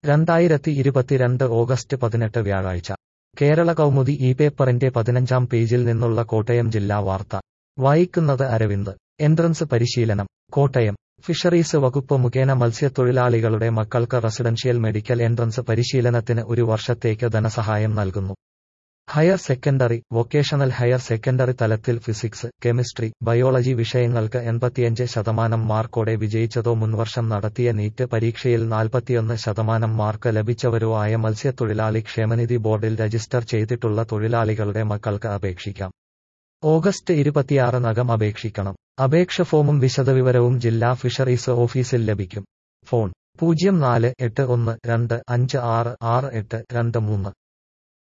രണ്ടായിരത്തി ഇരുപത്തിരണ്ട് ഓഗസ്റ്റ് പതിനെട്ട് വ്യാഴാഴ്ച കേരള കൗമുദി ഈ പേപ്പറിന്റെ പതിനഞ്ചാം പേജിൽ നിന്നുള്ള കോട്ടയം ജില്ലാ വാർത്ത വായിക്കുന്നത് അരവിന്ദ് എൻട്രൻസ് പരിശീലനം കോട്ടയം ഫിഷറീസ് വകുപ്പ് മുഖേന മത്സ്യത്തൊഴിലാളികളുടെ മക്കൾക്ക് റെസിഡൻഷ്യൽ മെഡിക്കൽ എൻട്രൻസ് പരിശീലനത്തിന് ഒരു വർഷത്തേക്ക് ധനസഹായം നൽകുന്നു higher secondary vocational higher secondary തലത്തിൽ ഫിസിക്സ് കെമിസ്ട്രി ബയോളജി വിഷയങ്ങൾക്ക് എൺപത്തിയഞ്ച് ശതമാനം മാർക്കോടെ വിജയിച്ചതോ മുൻവർഷം നടത്തിയ നീറ്റ് പരീക്ഷയിൽ നാൽപ്പത്തിയൊന്ന് ശതമാനം മാർക്ക് ലഭിച്ചവരോ ആയ മത്സ്യത്തൊഴിലാളി ക്ഷേമനിധി ബോർഡിൽ രജിസ്റ്റർ ചെയ്തിട്ടുള്ള തൊഴിലാളികളുടെ മക്കൾക്ക് അപേക്ഷിക്കാം ഓഗസ്റ്റ് ഇരുപത്തിയാറിനകം അപേക്ഷിക്കണം അപേക്ഷ ഫോമും വിശദവിവരവും ജില്ലാ ഫിഷറീസ് ഓഫീസിൽ ലഭിക്കും ഫോൺ പൂജ്യം നാല് എട്ട് ഒന്ന് രണ്ട് അഞ്ച് ആറ് ആറ് എട്ട് രണ്ട് മൂന്ന്